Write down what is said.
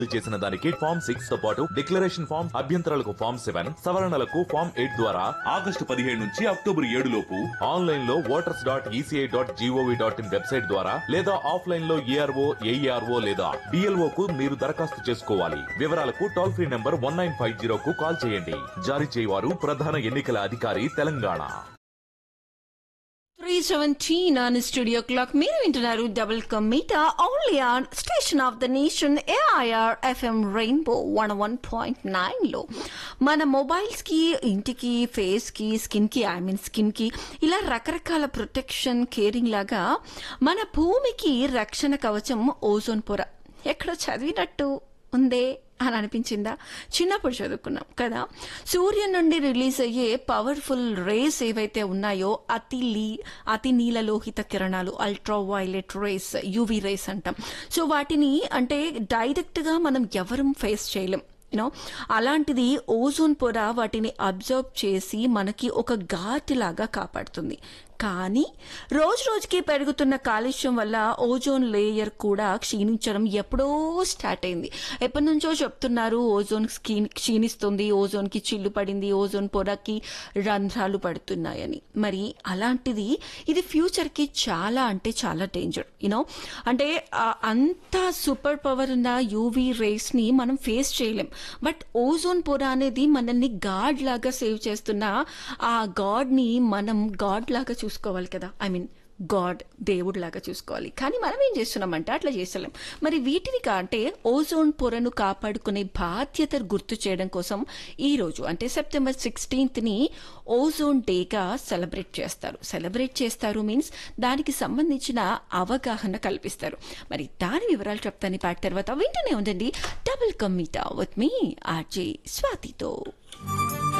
చేసిన దానికి form six తో పాటు డిక్లరేషన్ ఫామ్ అభ్యంతరాలకు ఫామ్ సెవెన్ సవరణలకు ఫామ్ ఎయిట్ ద్వారా ఆగస్టు పదిహేడు నుంచి అక్టోబర్ ఏడు లోపు ఆన్లైన్ లో voters dot ECI dot GOV dot in website ద్వారా లేదా ఆఫ్లైన్ లో ఏఆర్ఓ ఏఈఆర్ఓ లేదా డిఎల్ఓ కు మీరు దరఖాస్తు చేసుకోవాలి వివరాలకు toll free number one nine five zero కు కాల్ చేయండి జారీ చేయవారు ప్రధాన ఎన్నికల అధికారి Telangana three seventeen on studio clock మీరు వింటున్నారు double ka meetha only on station of the nation AIR FM Rainbow one one point nine లో మన మొబైల్స్ కి ఇంటికి ఫేస్ కి స్కిన్ కి ఐ మీన్ స్కిన్ కి ఇలా రకరకాల ప్రొటెక్షన్ కేరింగ్ లాగా మన భూమికి రక్షణ కవచం ఓజోన్ పొర ఎక్కడో చదివినట్టు ఉందే అని అనిపించిందా చిన్నప్పుడు చదువుకున్నాం కదా సూర్యుని నుండి రిలీజ్ అయ్యే పవర్ఫుల్ రేస్ ఏవైతే ఉన్నాయో అతి లీ అతి నీలలోహిత కిరణాలు ultra violet rays UV rays అంటాం సో వాటిని అంటే డైరెక్ట్గా మనం ఎవరం ఫేస్ చేయలేం యూనో అలాంటిది ఓజోన్ పొర వాటిని అబ్జర్వ్ చేసి మనకి ఒక ఘాట్ లాగా కాపాడుతుంది కానీ రోజు రోజుకి పెరుగుతున్న కాలుష్యం వల్ల ఓజోన్ లేయర్ కూడా క్షీణించడం ఎప్పుడో స్టార్ట్ అయింది ఎప్పటి నుంచో చెప్తున్నారు ఓజోన్ స్కీ- క్షీణిస్తుంది ఓజోన్కి చిల్లు పడింది ఓజోన్ పొరకి రంధ్రాలు పడుతున్నాయని మరి అలాంటిది ఇది ఫ్యూచర్కి చాలా అంటే చాలా డేంజర్ యూనో అంటే ఆ అంత సూపర్ పవర్ ఉన్న యూవీ రేస్ని మనం ఫేస్ చేయలేం బట్ ఓజోన్ పొర అనేది మనల్ని గాడ్ లాగా సేవ్ చేస్తున్న ఆ గాడ్ని మనం గాడ్ లాగా చూసుకోవాలి కదా ఐ మీన్ గాడ్ దేవుడు లాగా చూసుకోవాలి కానీ మనం ఏం చేస్తున్నామంటే అట్లా చేస్తలేం మరి వీటిని కా- అంటే ఓజోన్ పొరను కాపాడుకునే బాధ్యత గుర్తు చేయడం కోసం ఈ రోజు అంటే సెప్టెంబర్ సిక్స్టీన్త్ని ఓజోన్ డేగా సెలబ్రేట్ చేస్తారు సెలబ్రేట్ చేస్తారు మీన్స్ దానికి సంబంధించిన అవగాహన కల్పిస్తారు మరి దాని వివరాలు చెప్తాను ఈ పాట తర్వాత వింటూనే ఉండండి డబుల్ కమ్మీటా విత్ మీ ఆర్జే స్వాతితో